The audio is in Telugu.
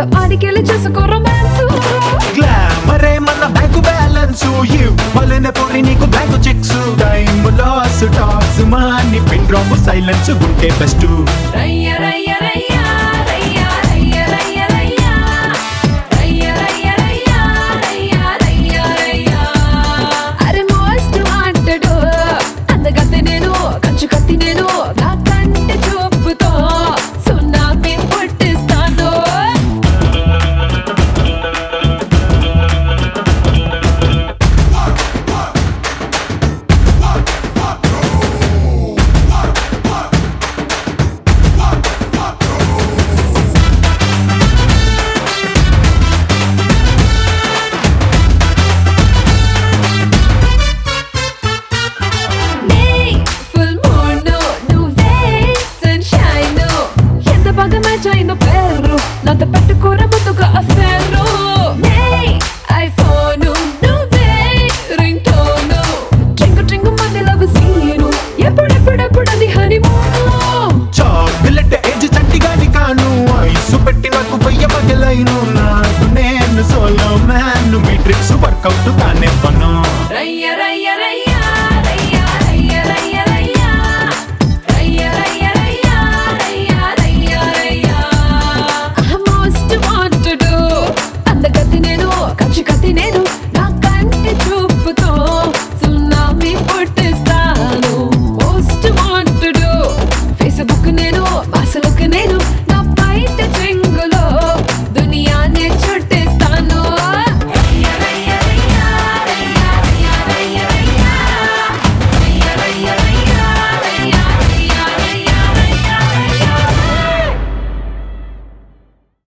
ఆడికెళ్ళి చేసుకో రొమాన్స్ గ్లామరే మన బ్యాంకు బ్యాలెన్స్ ఇవ్వలేని పొడి నీకు bank cheques time loss tax money pin drop silence ఉంటే బెస్ట్ రయ్య రయ్య రయ్య రయ్య రయ్య రయ్య రయ్య రయ్య రయ్య రయ్య రయ్య రయ్య రయ్య అరే మోస్ట్ వాంటెడ్ అందగత్తి నేను కంచు కత్తి నేను నా కంటి చూపుతో సున్నామీ పుట్టిస్తాను నే ఫుల్ మూన్ నువ్వే సన్షైన్ ఎంత బాగా మ్యాచ్ అయిందో పేరు నాతో పెట్టుకోర ముద్దుగా అఫేరు నే ఐఫోన్ నువ్వే రింగ్ టోన్ ట్రింగు ట్రింగు మంది లవ్ సీను ఎప్పుడెప్పుడెప్పుడు అది హనీమూన్ చాక్లెట్ ఏజ్ చంటిగాని కాను ఐసు పెట్టి నాకు వెయ్య పగలైను నాకు నేను సోలో మ్యాన్ మీ ట్రిక్స్ వర్కౌట్ కానివ్వను రయ్య